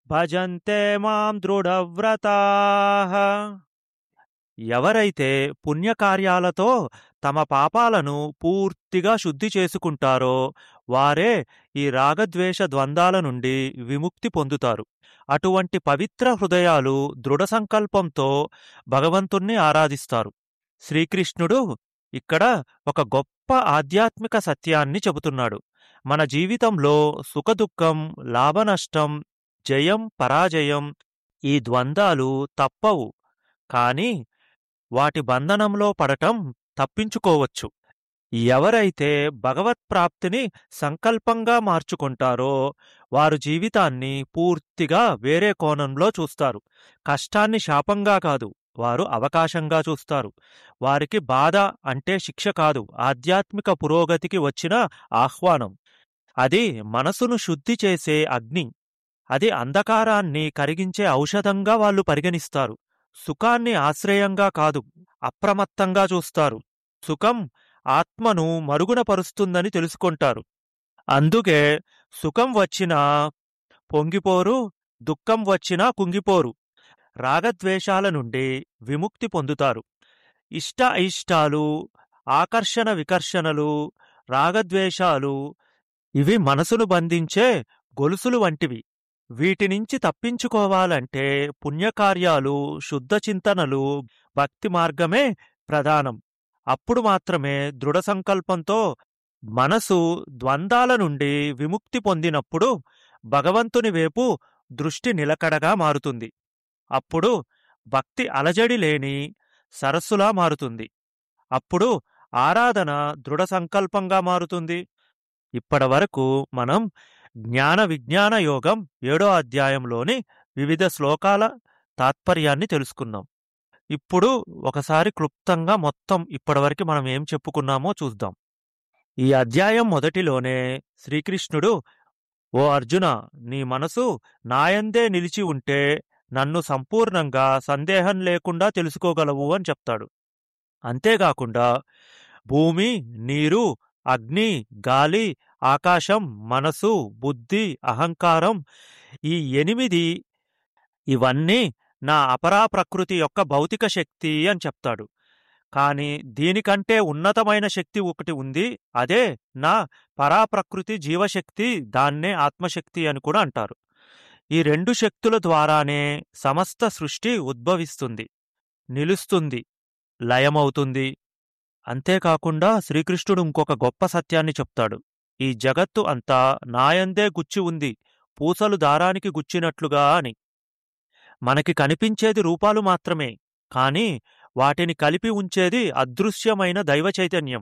భజంతే మాం దృఢవ్రతాః ఎవరైతే పుణ్యకార్యాలతో తమ పాపాలను పూర్తిగా శుద్ధి చేసుకుంటారో వారే ఈ రాగద్వేష ద్వంద్వాల నుండి విముక్తి పొందుతారు అటువంటి పవిత్ర హృదయాలు దృఢ సంకల్పంతో భగవంతుణ్ణి ఆరాధిస్తారు శ్రీకృష్ణుడు ఇక్కడ ఒక గొప్ప ఆధ్యాత్మిక సత్యాన్ని చెబుతున్నాడు మన జీవితంలో సుఖదుఖం లాభనష్టం జయం పరాజయం ఈ ద్వంద్వాలు తప్పవు కాని వాటి బంధనంలో పడటం తప్పించుకోవచ్చు ఎవరైతే భగవత్ప్రాప్తిని సంకల్పంగా మార్చుకుంటారో వారు జీవితాన్ని పూర్తిగా వేరే కోణంలో చూస్తారు కష్టాన్ని శాపంగా కాదు వారు అవకాశంగా చూస్తారు వారికి బాధ అంటే శిక్ష కాదు ఆధ్యాత్మిక పురోగతికి వచ్చిన ఆహ్వానం అది మనసును శుద్ధి చేసే అగ్ని అది అంధకారాన్ని కరిగించే ఔషధంగా వాళ్ళు పరిగణిస్తారు సుఖాన్ని ఆశ్రయంగా కాదు అప్రమత్తంగా చూస్తారు సుఖం ఆత్మను మరుగున పరుస్తుందని తెలుసుకుంటారు అందుకే సుఖం వచ్చినా పొంగిపోరు దుఃఖం వచ్చినా కుంగిపోరు రాగద్వేషాల నుండి విముక్తి పొందుతారు ఇష్ట అయిష్టాలు ఆకర్షణ వికర్షణలు రాగద్వేషాలు ఇవి మనసును బంధించే గొలుసులు వంటివి వీటి నుంచి తప్పించుకోవాలంటే పుణ్యకార్యాలు శుద్ధ చింతనలు భక్తి మార్గమే ప్రధానం అప్పుడు మాత్రమే దృఢ సంకల్పంతో మనసు ద్వంద్వాల నుండి విముక్తి పొందినప్పుడు భగవంతుని వైపు దృష్టి నిలకడగా మారుతుంది అప్పుడు భక్తి అలజడి లేని సరస్సులా మారుతుంది అప్పుడు ఆరాధన దృఢ సంకల్పంగా మారుతుంది ఇప్పటివరకు మనం జ్ఞాన విజ్ఞాన యోగం ఏడో అధ్యాయంలోని వివిధ శ్లోకాల తాత్పర్యాన్ని తెలుసుకున్నాం ఇప్పుడు ఒకసారి క్లుప్తంగా మొత్తం ఇప్పటివరకు మనం ఏం చెప్పుకున్నామో చూద్దాం ఈ అధ్యాయం మొదటిలోనే శ్రీకృష్ణుడు ఓ అర్జున నీ మనసు నాయందే నిలిచి ఉంటే నన్ను సంపూర్ణంగా సందేహం లేకుండా తెలుసుకోగలవు అని చెప్తాడు అంతేకాకుండా భూమి నీరు అగ్ని గాలి ఆకాశం మనసు బుద్ధి అహంకారం ఈ ఎనిమిది ఇవన్నీ నా అపరా ప్రకృతి యొక్క భౌతిక శక్తి అని చెప్తాడు కాని దీనికంటే ఉన్నతమైన శక్తి ఒకటి ఉంది అదే నా పరాప్రకృతి జీవశక్తి దాన్నే ఆత్మశక్తి అని కూడా అంటారు ఈ రెండు శక్తుల ద్వారానే సమస్త సృష్టి ఉద్భవిస్తుంది నిలుస్తుంది లయమవుతుంది అంతేకాకుండా శ్రీకృష్ణుడు ఇంకొక గొప్ప సత్యాన్ని చెప్తాడు ఈ జగత్తు అంతా నాయందే గుచ్చి ఉంది పూసలు దారానికి గుచ్చినట్లుగా అని మనకి కనిపించేది రూపాలు మాత్రమే కాని వాటిని కలిపి ఉంచేది అదృశ్యమైన దైవ చైతన్యం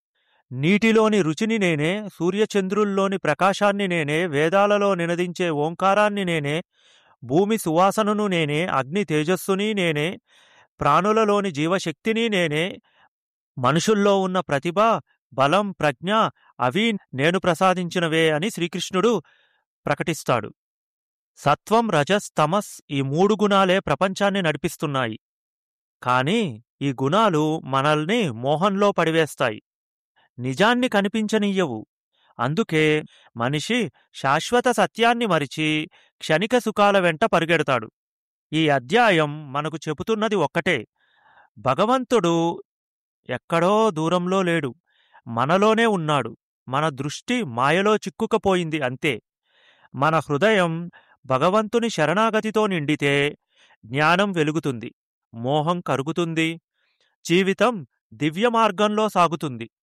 నీటిలోని రుచిని నేనే సూర్యచంద్రుల్లోని ప్రకాశాన్ని నేనే వేదాలలో నినదించే ఓంకారాన్ని నేనే భూమి సువాసనను నేనే అగ్ని తేజస్సుని నేనే ప్రాణులలోని జీవశక్తిని నేనే మనుషుల్లో ఉన్న ప్రతిభ బలం ప్రజ్ఞ అవి నేను ప్రసాదించినవే అని శ్రీకృష్ణుడు ప్రకటిస్తాడు సత్వం రజస్ తమస్ ఈ మూడు గుణాలే ప్రపంచాన్ని నడిపిస్తున్నాయి కాని ఈ గుణాలు మనల్ని మోహంలో పడివేస్తాయి నిజాన్ని కనిపించనియ్యవు అందుకే మనిషి శాశ్వత సత్యాన్ని మరిచి క్షణిక సుఖాల వెంట పరిగెడతాడు ఈ అధ్యాయం మనకు చెబుతున్నది ఒక్కటే భగవంతుడు ఎక్కడో దూరంలో లేడు మనలోనే ఉన్నాడు మన దృష్టి మాయలో చిక్కుకపోయింది అంతే మన హృదయం భగవంతుని శరణాగతితో నిండితే జ్ఞానం వెలుగుతుంది మోహం కరుగుతుంది జీవితం దివ్య మార్గంలో సాగుతుంది